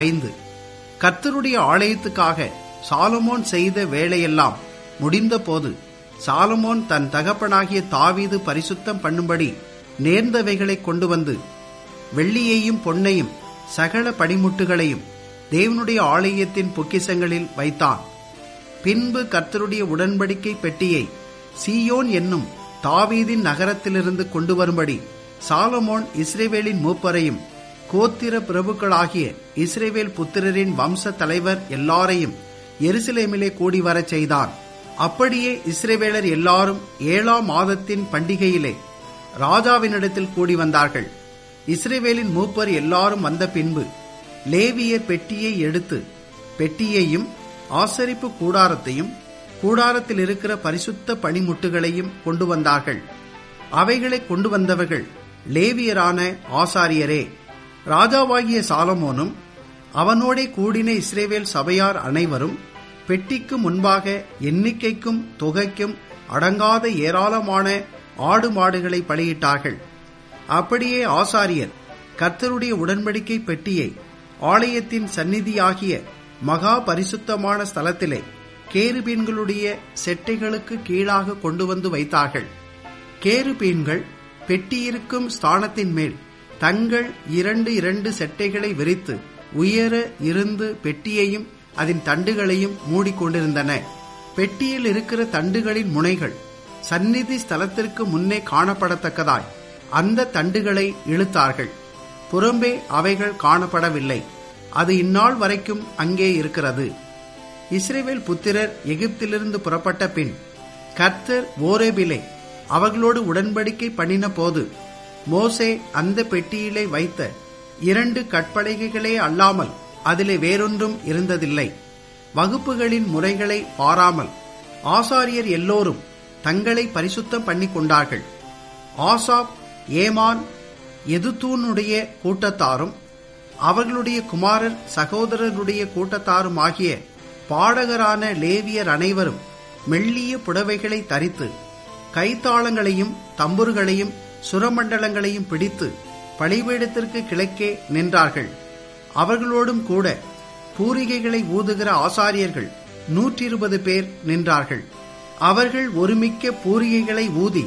ஐந்து கர்த்தருடைய ஆலயத்துக்காக சாலமோன் செய்த வேலையெல்லாம் முடிந்தபோது சாலமோன் தன் தகப்பனாகிய தாவீது பரிசுத்தம் பண்ணும்படி நேர்ந்தவைகளை கொண்டு வந்து வெள்ளியையும் பொன்னையும் சகல பணிமுட்டுகளையும் தேவனுடைய ஆலயத்தின் பொக்கிசங்களில் வைத்தான் பின்பு கர்த்தருடைய உடன்படிக்கை பெட்டியை சீயோன் என்னும் தாவீதின் நகரத்திலிருந்து கொண்டு வரும்படி சாலமோன் இஸ்ரேவேலின் மூப்பரையும் கோத்திர பிரபுக்களாகிய இஸ்ரேவேல் புத்திரரின் வம்ச தலைவர் எல்லாரையும் எருசலேமிலே கூடி வரச் செய்தான் அப்படியே இஸ்ரேவேலர் எல்லாரும் ஏழாம் மாதத்தின் பண்டிகையிலே ராஜாவினிடத்தில் கூடி வந்தார்கள் இஸ்ரேவேலின் மூப்பர் எல்லாரும் வந்த பின்பு லேவியர் பெட்டியை எடுத்து பெட்டியையும் ஆசரிப்பு கூடாரத்தையும் கூடாரத்தில் இருக்கிற பரிசுத்த பணிமுட்டுகளையும் கொண்டு வந்தார்கள் அவைகளை கொண்டு வந்தவர்கள் லேவியரான ஆசாரியரே ராஜாவாகிய சாலமோனும் அவனோடே கூடின இஸ்ரேவேல் சபையார் அனைவரும் பெட்டிக்கு முன்பாக எண்ணிக்கைக்கும் தொகைக்கும் அடங்காத ஏராளமான ஆடு மாடுகளை பலியிட்டார்கள் அப்படியே ஆசாரியர் கர்த்தருடைய உடன்படிக்கை பெட்டியை ஆலயத்தின் சந்நிதியாகிய மகா பரிசுத்தமான ஸ்தலத்திலே கேருபீன்களுடைய செட்டைகளுக்கு கீழாக கொண்டு வந்து வைத்தார்கள் கேருபீன்கள் பெட்டியிருக்கும் ஸ்தானத்தின் மேல் தங்கள் இரண்டு இரண்டு செட்டைகளை விரித்து உயர இருந்து பெட்டியையும் அதன் தண்டுகளையும் மூடிக்கொண்டிருந்தன பெட்டியில் இருக்கிற தண்டுகளின் முனைகள் சந்நிதி ஸ்தலத்திற்கு முன்னே காணப்படத்தக்கதாய் அந்த தண்டுகளை இழுத்தார்கள் புறம்பே அவைகள் காணப்படவில்லை அது இந்நாள் வரைக்கும் அங்கே இருக்கிறது இஸ்ரேவேல் புத்திரர் எகிப்திலிருந்து புறப்பட்ட பின் கர்த்தர் ஓரேபிலே அவர்களோடு உடன்படிக்கை பண்ணின போது மோசே அந்த பெட்டியிலே வைத்த இரண்டு கற்பலகைகளே அல்லாமல் அதிலே வேறொன்றும் இருந்ததில்லை வகுப்புகளின் முறைகளை பாராமல் ஆசாரியர் எல்லோரும் தங்களை பரிசுத்தம் பண்ணி கொண்டார்கள் ஆசாப் ஏமான் எதுத்தூனுடைய கூட்டத்தாரும் அவர்களுடைய குமாரர் சகோதரருடைய கூட்டத்தாரும் ஆகிய பாடகரான லேவியர் அனைவரும் மெல்லிய புடவைகளை தரித்து கைத்தாளங்களையும் தம்புர்களையும் சுரமண்டலங்களையும் பிடித்து பழிபீடத்திற்கு கிழக்கே நின்றார்கள் அவர்களோடும் கூட பூரிகைகளை ஊதுகிற ஆசாரியர்கள் நூற்றி இருபது பேர் நின்றார்கள் அவர்கள் ஒருமிக்க பூரிகைகளை ஊதி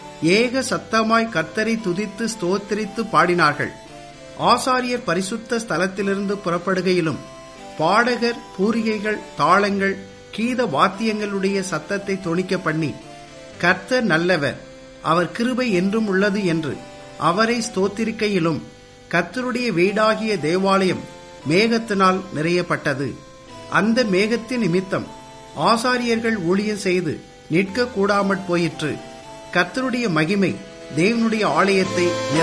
ஏக சத்தமாய் கர்த்தரை துதித்து ஸ்தோத்திரித்து பாடினார்கள் ஆசாரியர் பரிசுத்த ஸ்தலத்திலிருந்து புறப்படுகையிலும் பாடகர் பூரிகைகள் தாளங்கள் கீத வாத்தியங்களுடைய சத்தத்தை தொணிக்க பண்ணி கர்த்தர் நல்லவர் அவர் கிருபை என்றும் உள்ளது என்று அவரை ஸ்தோத்திரிக்கையிலும் கர்த்தருடைய வீடாகிய தேவாலயம் மேகத்தினால் நிறையப்பட்டது அந்த மேகத்தின் நிமித்தம் ஆசாரியர்கள் ஊழியம் செய்து நிற்க கூடாமற் போயிற்று கர்த்தருடைய மகிமை தேவனுடைய ஆலயத்தை